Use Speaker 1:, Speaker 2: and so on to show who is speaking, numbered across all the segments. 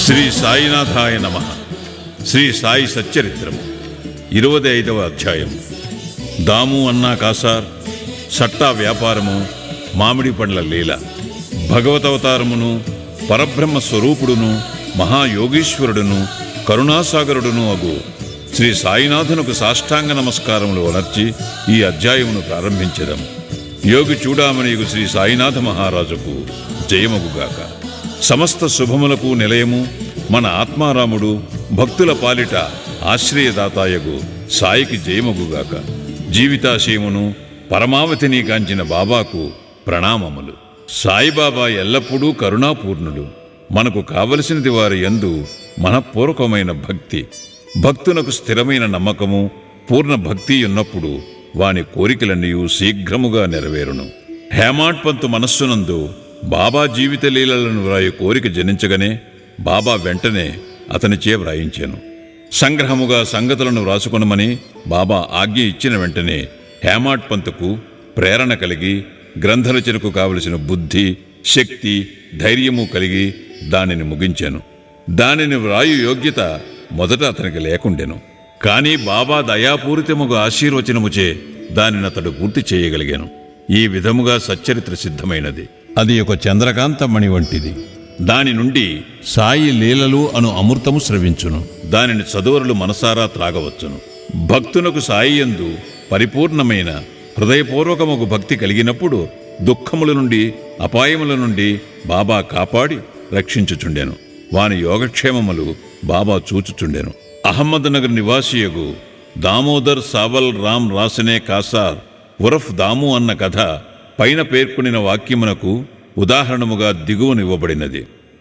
Speaker 1: శ్రీ సాయినాథాయ నమ శ్రీ సాయి సచ్చరిత్రము ఇరవై ఐదవ అధ్యాయం దాము అన్నా కాసార్ సట్టా వ్యాపారము మామిడి పండ్ల లీల భగవతవతారమును పరబ్రహ్మ స్వరూపుడును మహాయోగీశ్వరుడును కరుణాసాగరుడును అగు శ్రీ సాయినాథునకు సాష్టాంగ నమస్కారములు వనర్చి ఈ అధ్యాయమును ప్రారంభించదము యోగి చూడామణియు శ్రీ సాయినాథ మహారాజుకు జయమగుగాక సమస్త శుభములకు నిలయము మన ఆత్మారాముడు భక్తుల పాలిట ఆశ్రయదాతాయగు సాయికి జయమగుగాక జీవితాశయమును పరమావతిని కాంచిన బాబాకు ప్రణామములు సాయిబాబా ఎల్లప్పుడూ కరుణాపూర్ణుడు మనకు కావలసినది వారి యందు మనపూర్వకమైన భక్తి భక్తునకు స్థిరమైన నమ్మకము పూర్ణ భక్తి ఉన్నప్పుడు వాని కోరికలన్నీ శీఘ్రముగా నెరవేరును హేమాడ్ పంతు మనస్సునందు బాబా జీవిత లీలలను వ్రాయు కోరిక జనించగానే బాబా వెంటనే అతనిచే వ్రాయించాను సంగ్రహముగా సంగతులను వ్రాసుకొనమని బాబా ఆజ్ఞ ఇచ్చిన వెంటనే హేమాడ్ పంతుకు ప్రేరణ కలిగి గ్రంథరచనకు కావలసిన బుద్ధి శక్తి ధైర్యము కలిగి దానిని ముగించాను దానిని వ్రాయు యోగ్యత మొదట అతనికి లేకుండెను కానీ బాబా దయాపూరితముగా ఆశీర్వచనముచే దానిని అతడు పూర్తి చేయగలిగాను ఈ విధముగా సచ్చరిత్ర సిద్ధమైనది అది ఒక చంద్రకాంతమణి వంటిది దాని నుండి సాయి లీలలు అను అమృతము స్రవించును దానిని చదువరులు మనసారా త్రాగవచ్చును భక్తునకు సాయి యందు పరిపూర్ణమైన హృదయపూర్వకముకు భక్తి కలిగినప్పుడు దుఃఖముల నుండి అపాయముల నుండి బాబా కాపాడి రక్షించుచుండెను వాని యోగక్షేమములు బాబా చూచుచుండెను అహ్మద్నగర్ నివాసియగు దామోదర్ సావల్ రామ్ రాసనే కాసార్ ఉరఫ్ దాము అన్న కథ పైన పేర్కొనిన వాక్యమునకు ఉదాహరణముగా దిగువనివ్వబడినది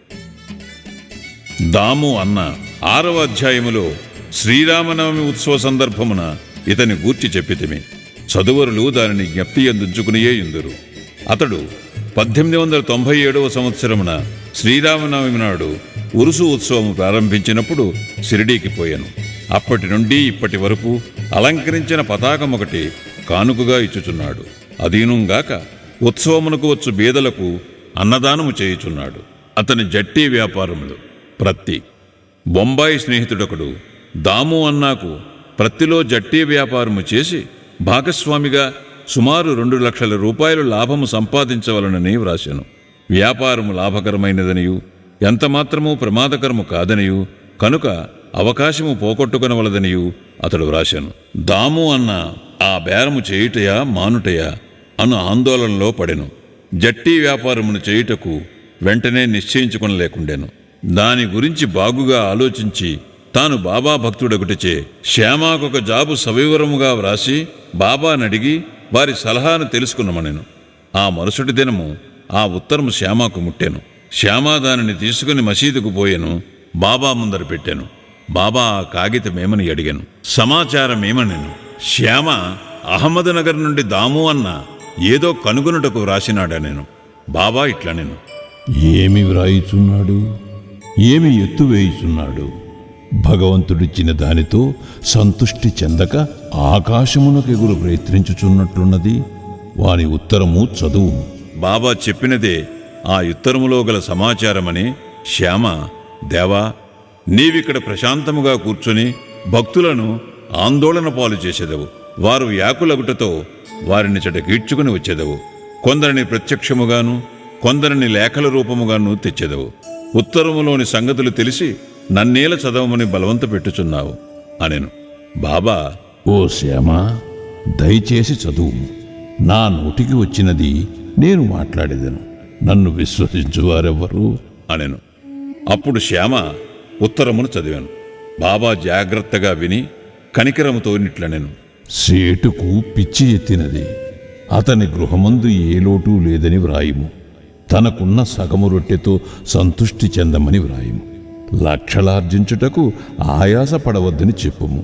Speaker 1: దాము అన్న ఆరవ అధ్యాయములో శ్రీరామనవమి ఉత్సవ సందర్భమున ఇతని గూర్చి చెప్పితిమి చదువరులు దానిని జ్ఞప్తి ఎందుకునియే ఇందురు అతడు పద్దెనిమిది వందల తొంభై ఏడవ సంవత్సరమున శ్రీరామనవమి నాడు ఉరుసు ఉత్సవం ప్రారంభించినప్పుడు షిరిడీకి పోయాను అప్పటి నుండి ఇప్పటి వరకు అలంకరించిన పతాకం ఒకటి కానుకగా ఇచ్చుచున్నాడు అదీనుగాక ఉత్సవమునకు వచ్చు బీదలకు అన్నదానము చేయుచున్నాడు అతని జట్టి వ్యాపారములు ప్రత్తి బొంబాయి స్నేహితుడొకడు దాము అన్నాకు ప్రత్తిలో జట్టి వ్యాపారము చేసి భాగస్వామిగా సుమారు రెండు లక్షల రూపాయలు లాభము సంపాదించవలనని వ్రాశాను వ్యాపారము లాభకరమైనదనియు ఎంతమాత్రమూ ప్రమాదకరము కాదనియు కనుక అవకాశము పోగొట్టుకొనవలదనియు అతడు వ్రాశాను దాము అన్న ఆ బేరము చేయుటయా మానుటయా అను ఆందోళనలో పడెను జట్టి వ్యాపారమును చేయుటకు వెంటనే నిశ్చయించుకొనలేకుండెను దాని గురించి బాగుగా ఆలోచించి తాను బాబా భక్తుడొకటిచే శ్యామాకొక జాబు సవివరముగా వ్రాసి బాబానడిగి వారి సలహాను తెలుసుకున్నమనెను ఆ మరుసటి దినము ఆ ఉత్తరము శ్యామాకు ముట్టెను శ్యామా దానిని తీసుకుని మసీదుకు పోయెను బాబా ముందర పెట్టాను బాబా ఆ కాగితమేమని అడిగాను సమాచారమేమనెను శ్యామ అహ్మద్నగర్ నుండి దాము అన్న ఏదో కనుగొనుటకు వ్రాసినాడా నేను బాబా ఇట్లా నేను
Speaker 2: ఏమి వ్రాయిచున్నాడు ఏమి ఎత్తు వేయుచున్నాడు భగవంతుడిచ్చిన దానితో సంతుష్టి చెందక ఆకాశమునకు ఎగురు ప్రయత్నించుచున్నట్లున్నది వాని ఉత్తరము చదువు
Speaker 1: బాబా చెప్పినదే ఆ ఉత్తరములో గల సమాచారమని శ్యామ దేవా నీవిక్కడ ప్రశాంతముగా కూర్చొని భక్తులను ఆందోళన పాలు చేసేదవు వారు వ్యాకులగుటతో వారిని చెట కీడ్చుకుని వచ్చేదవు కొందరిని ప్రత్యక్షముగాను కొందరిని లేఖల రూపముగాను తెచ్చేదవు ఉత్తరములోని సంగతులు తెలిసి నన్నేల చదవమని బలవంత పెట్టుచున్నావు అనెను బాబా
Speaker 2: ఓ శ్యామ దయచేసి చదువు నా నోటికి వచ్చినది నేను మాట్లాడేదను నన్ను విశ్వసించువారెవ్వరు
Speaker 1: అనెను అప్పుడు శ్యామ ఉత్తరమును చదివాను బాబా జాగ్రత్తగా విని కనికరముతో నిట్లనెను
Speaker 2: సేటుకు పిచ్చి ఎత్తినది అతని గృహమందు ఏ లోటు లేదని వ్రాయిము తనకున్న సగము రొట్టెతో సంతుష్టి చెందమని వ్రాయిము లక్షలార్జించుటకు ఆయాస పడవద్దని చెప్పుము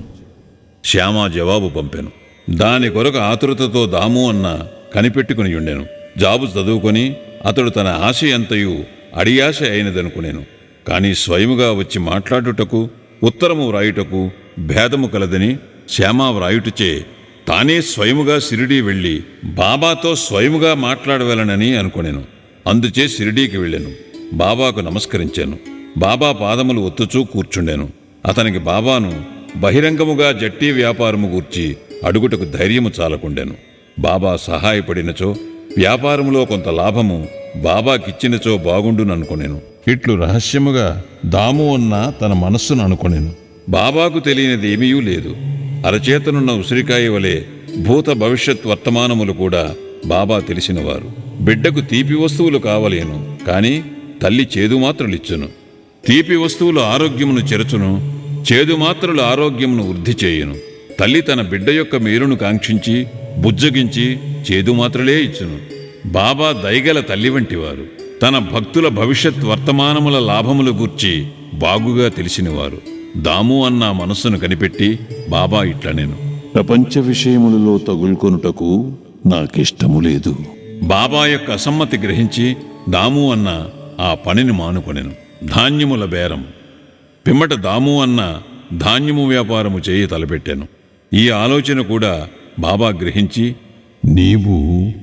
Speaker 1: శ్యామ జవాబు పంపాను దాని కొరకు ఆతురతతో దాము అన్న కనిపెట్టుకుని ఉండెను జాబు చదువుకొని అతడు తన ఆశ ఎంతయు అడియాశ అయినదనుకునేను కాని స్వయముగా వచ్చి మాట్లాడుటకు ఉత్తరము వ్రాయుటకు భేదము కలదని శ్యామ వ్రాయుటచే తానే స్వయముగా సిరిడీ వెళ్ళి బాబాతో స్వయముగా మాట్లాడవలనని అనుకొనెను అందుచే షిరిడీకి వెళ్ళాను బాబాకు నమస్కరించాను బాబా పాదములు ఒత్తుచూ కూర్చుండెను అతనికి బాబాను బహిరంగముగా జట్టి వ్యాపారము గూర్చి అడుగుటకు ధైర్యము చాలకుండెను బాబా సహాయపడినచో వ్యాపారములో కొంత లాభము బాబాకిచ్చినచో బాగుండుననుకొనెను
Speaker 2: ఇట్లు రహస్యముగా దాము అన్న తన మనస్సును అనుకొనెను
Speaker 1: బాబాకు తెలియనిది ఏమీయూ లేదు అరచేతనున్న ఉసిరికాయ వలె భూత భవిష్యత్ వర్తమానములు కూడా బాబా తెలిసినవారు బిడ్డకు తీపి వస్తువులు కావలేను కాని తల్లి చేదు మాత్రలిచ్చును తీపి వస్తువులు ఆరోగ్యమును చెరచును చేదు మాత్రలు ఆరోగ్యమును వృద్ధి చేయును తల్లి తన బిడ్డ యొక్క మేలును కాంక్షించి బుజ్జగించి చేదు మాత్రలే ఇచ్చును బాబా దయగల తల్లి వంటివారు తన భక్తుల భవిష్యత్ వర్తమానముల లాభముల గూర్చి బాగుగా తెలిసినవారు దాము అన్న మనస్సును కనిపెట్టి బాబా ఇట్లనెను
Speaker 2: ప్రపంచ విషయములలో తగులుకొనుటకు నాకిష్టము లేదు
Speaker 1: బాబా యొక్క అసమ్మతి గ్రహించి దాము అన్న ఆ పనిని మానుకొనెను ధాన్యముల బేరం పిమ్మట దాము అన్న ధాన్యము వ్యాపారము చేయి తలపెట్టాను ఈ ఆలోచన కూడా బాబా గ్రహించి
Speaker 2: నీవు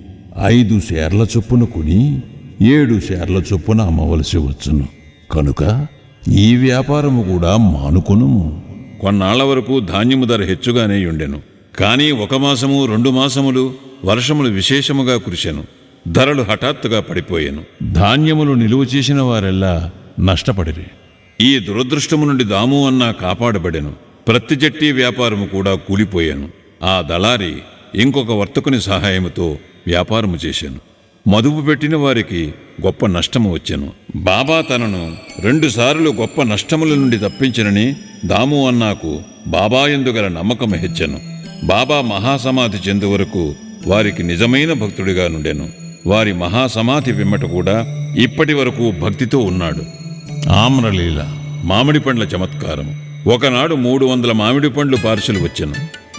Speaker 2: ఐదు షేర్ల చొప్పున కొని ఏడు షేర్ల చొప్పున అమ్మవలసి వచ్చును కనుక ఈ వ్యాపారము కూడా మానుకొనుము
Speaker 1: కొన్నాళ్ల వరకు ధాన్యము ధర హెచ్చుగానే ఉండెను కానీ ఒక మాసము రెండు మాసములు వర్షములు విశేషముగా కురిసెను ధరలు హఠాత్తుగా పడిపోయాను
Speaker 2: ధాన్యములు నిలువ చేసిన వారెల్లా నష్టపడిరి
Speaker 1: ఈ దురదృష్టము నుండి దాము అన్న కాపాడబడెను ప్రతి జట్టి వ్యాపారము కూడా కూలిపోయాను ఆ దళారి ఇంకొక వర్తకుని సహాయముతో వ్యాపారము చేశాను మదుపు పెట్టిన వారికి గొప్ప నష్టము వచ్చెను బాబా తనను రెండుసార్లు గొప్ప నష్టముల నుండి తప్పించనని దాము అన్నాకు బాబా ఎందుగల నమ్మకం హెచ్చెను బాబా మహాసమాధి చెందు వరకు వారికి నిజమైన భక్తుడిగా నుండెను వారి మహాసమాధి పిమ్మట కూడా ఇప్పటి వరకు భక్తితో ఉన్నాడు
Speaker 2: ఆమ్రలీల
Speaker 1: మామిడి పండ్ల చమత్కారం ఒకనాడు మూడు వందల మామిడి పండ్లు పార్సలు వచ్చెను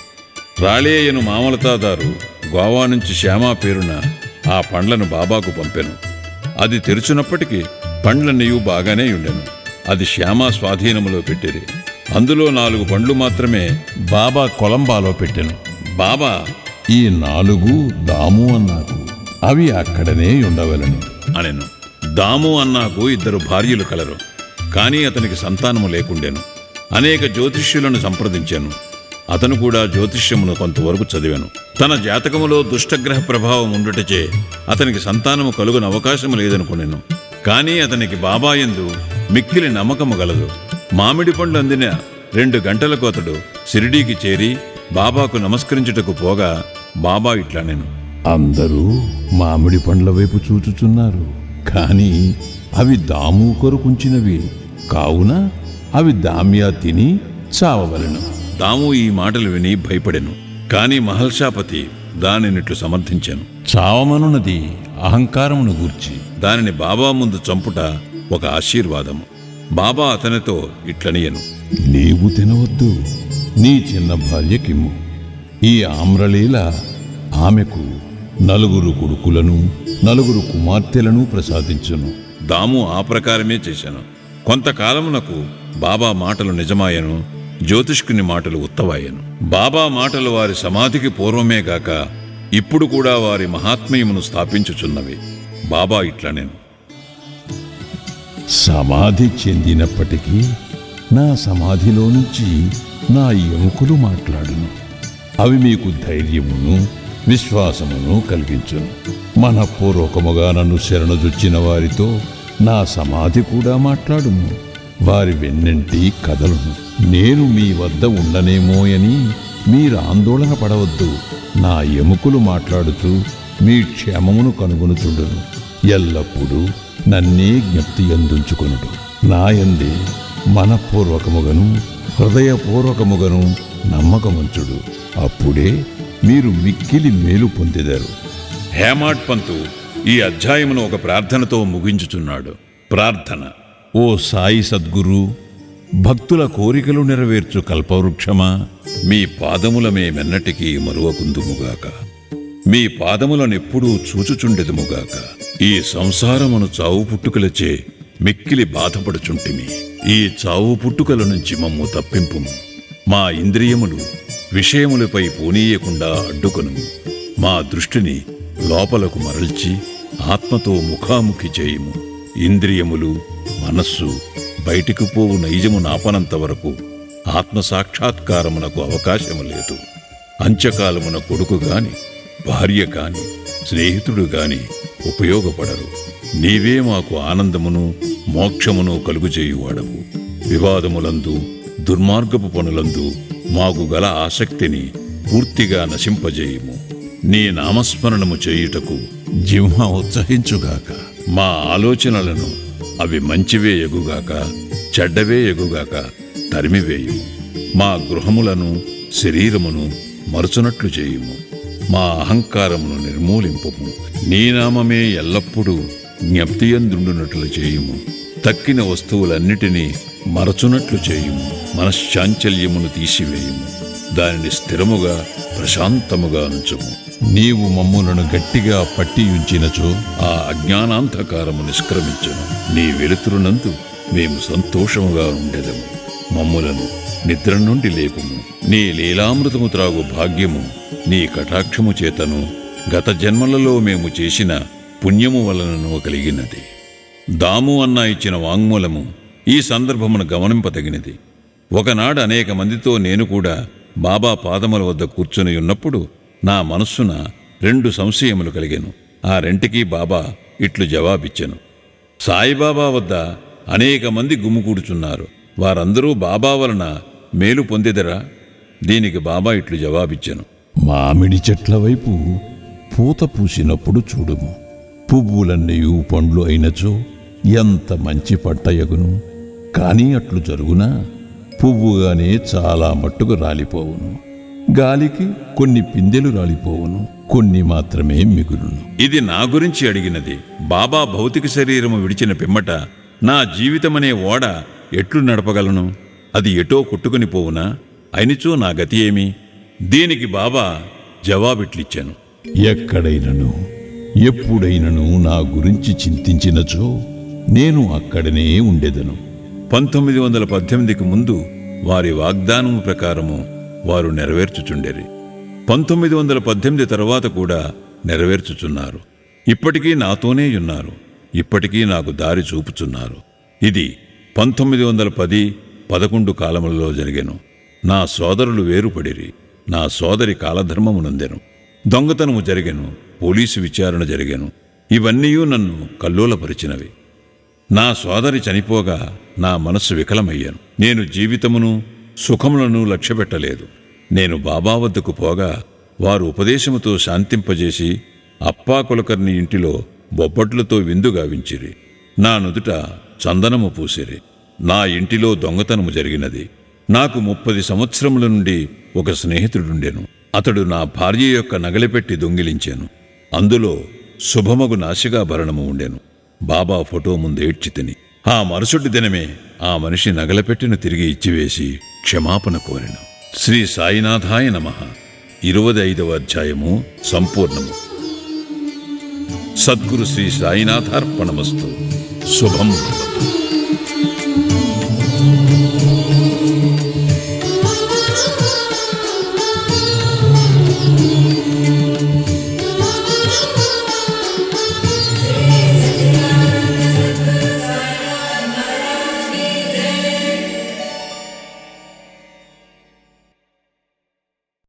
Speaker 1: రాళేయను మామలతాదారు గోవా నుంచి శ్యామా పేరున ఆ పండ్లను బాబాకు పంపెను అది తెరుచున్నప్పటికీ పండ్లన్నయూ బాగానే ఉండెను అది శ్యామా స్వాధీనములో పెట్టిరి అందులో నాలుగు పండ్లు మాత్రమే
Speaker 2: బాబా కొలంబాలో పెట్టెను
Speaker 1: బాబా
Speaker 2: ఈ నాలుగు దాము అన్నాకు అవి అక్కడనే ఉండవలను
Speaker 1: అనెను దాము అన్నాకు ఇద్దరు భార్యలు కలరు కానీ అతనికి సంతానము లేకుండెను అనేక జ్యోతిష్యులను సంప్రదించాను అతను కూడా జ్యోతిష్యమును కొంతవరకు చదివాను తన జాతకములో దుష్టగ్రహ ప్రభావం ఉండుటచే అతనికి సంతానము కలుగున అవకాశము లేదనుకునేను కానీ అతనికి బాబాయందు మిక్కిలి నమ్మకము గలదు మామిడి పండు అందిన రెండు గంటలకు అతడు షిరిడీకి చేరి బాబాకు నమస్కరించుటకు పోగా బాబా ఇట్లా నేను
Speaker 2: అందరూ మామిడి పండ్ల వైపు చూచుచున్నారు కాని అవి దాము కొరకుంచినవి కావున అవి దామ్యా తిని చావవలను
Speaker 1: తాము ఈ మాటలు విని భయపడెను కాని మహల్షాపతి దానినిట్లు సమర్థించాను
Speaker 2: చావమనున్నది అహంకారమును గూర్చి
Speaker 1: దానిని బాబా ముందు చంపుట ఒక ఆశీర్వాదము బాబా అతనితో ఇట్లనియను
Speaker 2: నీవు తినవద్దు నీ చిన్న భార్యకిమ్ము ఈ ఆమ్రలీల ఆమెకు నలుగురు కొడుకులను నలుగురు కుమార్తెలను ప్రసాదించును
Speaker 1: దాము ఆ ప్రకారమే చేశాను కొంతకాలమునకు బాబా మాటలు నిజమాయను జ్యోతిష్కుని మాటలు ఉత్తవాయను బాబా మాటలు వారి సమాధికి పూర్వమే గాక ఇప్పుడు కూడా వారి మహాత్మ్యమును స్థాపించుచున్నవి బాబా ఇట్లా నేను
Speaker 2: సమాధి చెందినప్పటికీ నా సమాధిలో నుంచి నా ఎముకలు మాట్లాడును అవి మీకు ధైర్యమును విశ్వాసమును కలిగించును మనపూర్వకముగా నన్ను శరణుజొచ్చిన వారితో నా సమాధి కూడా మాట్లాడును వారి వెన్నెంటి కదలును నేను మీ వద్ద ఉండనేమోయని మీరు ఆందోళన పడవద్దు నా ఎముకలు మాట్లాడుతూ మీ క్షేమమును కనుగొనుచుండును ఎల్లప్పుడూ నన్నే జ్ఞప్తి అందుంచుకొనుడు నాయందే మనపూర్వకముగను హృదయపూర్వకముగను నమ్మకముంచుడు అప్పుడే మీరు మిక్కిలి మేలు పొందెదరు
Speaker 1: హేమాడ్ పంతు ఈ అధ్యాయమును ఒక ప్రార్థనతో ముగించుచున్నాడు ప్రార్థన
Speaker 2: ఓ సాయి సద్గురు భక్తుల కోరికలు నెరవేర్చు కల్పవృక్షమా
Speaker 1: మీ పాదముల మేమెన్నటికీ మరువకుందుముగాక మీ పాదములనెప్పుడూ చూచుచుండెదుముగాక ఈ సంసారమును చావు పుట్టుకలచే మిక్కిలి బాధపడుచుంటిమి ఈ చావు పుట్టుకల నుంచి మమ్ము తప్పింపుము మా ఇంద్రియములు విషయములపై పోనీయకుండా అడ్డుకొను మా దృష్టిని లోపలకు మరల్చి ఆత్మతో ముఖాముఖి చేయుము ఇంద్రియములు మనస్సు బయటికి పోవు నైజము నాపనంత వరకు ఆత్మసాక్షాత్కారమునకు అవకాశము లేదు అంత్యకాలమున కొడుకు గాని భార్య కాని స్నేహితుడు గాని ఉపయోగపడరు నీవే మాకు ఆనందమును మోక్షమును కలుగుచేయువాడవు వివాదములందు దుర్మార్గపు పనులందు మాకు గల ఆసక్తిని పూర్తిగా నశింపజేయుము నీ నామస్మరణము చేయుటకు
Speaker 2: జింహ ఉత్సహించుగాక
Speaker 1: మా ఆలోచనలను అవి మంచివే ఎగుగాక చెడ్డవే ఎగుగాక తరిమివేయుము మా గృహములను శరీరమును మరచునట్లు చేయుము మా అహంకారమును నిర్మూలింపుము నీ నామమే ఎల్లప్పుడూ జ్ఞప్తియందుండునట్లు చేయుము తక్కిన వస్తువులన్నిటినీ మరచునట్లు చేయుము మనశ్చాంచల్యమును తీసివేయుము దానిని స్థిరముగా ప్రశాంతముగా ఉంచుము
Speaker 2: నీవు మమ్ములను గట్టిగా పట్టి ఉంచినచో
Speaker 1: ఆ అజ్ఞానాంధకారము నిష్క్రమించును నీ వెలుతురునందు మేము సంతోషముగా ఉండెదము మమ్ములను నిద్ర నుండి లేపుము నీ లీలామృతము త్రాగు భాగ్యము నీ కటాక్షము చేతను గత జన్మలలో మేము చేసిన పుణ్యము వలనను కలిగినది దాము అన్న ఇచ్చిన వాంగ్మూలము ఈ సందర్భమును గమనింపదగినది ఒకనాడు అనేక మందితో నేను కూడా బాబా పాదముల వద్ద కూర్చుని ఉన్నప్పుడు నా మనస్సున రెండు సంశయములు కలిగాను ఆ రెంటికి బాబా ఇట్లు జవాబిచ్చెను సాయిబాబా వద్ద అనేక మంది గుమ్ముకూడుచున్నారు వారందరూ బాబా వలన మేలు పొందెదరా దీనికి బాబా ఇట్లు జవాబిచ్చెను
Speaker 2: మామిడి చెట్ల వైపు పూత పూసినప్పుడు చూడుము పువ్వులన్నయు పండ్లు అయినచో ఎంత మంచి పట్టయగును కానీ అట్లు జరుగునా పువ్వుగానే చాలా మట్టుకు రాలిపోవును గాలికి కొన్ని పిందెలు రాలిపోవును కొన్ని మాత్రమే మిగులును
Speaker 1: ఇది నా గురించి అడిగినది బాబా భౌతిక శరీరము విడిచిన పిమ్మట నా జీవితమనే ఓడ ఎట్లు నడపగలను అది ఎటో కొట్టుకుని పోవునా అయినచో నా గతి ఏమి దీనికి బాబా జవాబిట్లిచ్చాను
Speaker 2: ఎక్కడైనను ఎప్పుడైనను నా గురించి చింతించినచో నేను అక్కడనే ఉండెదను
Speaker 1: పంతొమ్మిది వందల పద్దెనిమిదికి ముందు వారి వాగ్దానము ప్రకారము వారు నెరవేర్చుచుండేరి పంతొమ్మిది వందల పద్దెనిమిది తర్వాత కూడా నెరవేర్చుచున్నారు ఇప్పటికీ నాతోనే ఉన్నారు ఇప్పటికీ నాకు దారి చూపుచున్నారు ఇది పంతొమ్మిది వందల పది పదకొండు కాలములలో జరిగెను నా సోదరులు వేరుపడిరి నా సోదరి కాలధర్మమునందెను దొంగతనము జరిగెను పోలీసు విచారణ జరిగెను ఇవన్నీ నన్ను కల్లోలపరిచినవి నా సోదరి చనిపోగా నా మనస్సు వికలమయ్యాను నేను జీవితమును సుఖములను లక్ష్యపెట్టలేదు నేను బాబా వద్దకు పోగా వారు ఉపదేశముతో శాంతింపజేసి అప్పా కులకర్ణి ఇంటిలో బొబ్బట్లతో విందు గావించిరి నా నుదుట చందనము పూసిరి నా ఇంటిలో దొంగతనము జరిగినది నాకు ముప్పది సంవత్సరముల నుండి ఒక స్నేహితుడుండెను అతడు నా భార్య యొక్క నగలిపెట్టి దొంగిలించాను అందులో శుభమగు నాశికాభరణము ఉండెను బాబా ఫోటో ముందు ఏడ్చి తిని ఆ మరుసటి దినమే ఆ మనిషి నగలపెట్టిన తిరిగి ఇచ్చివేసి క్షమాపణ కోరెను శ్రీ సాయినాథాయ నమ ఇరవై ఐదవ అధ్యాయము సంపూర్ణము సద్గురు శ్రీ సాయినాథార్పణమస్తు శుభం భవతు.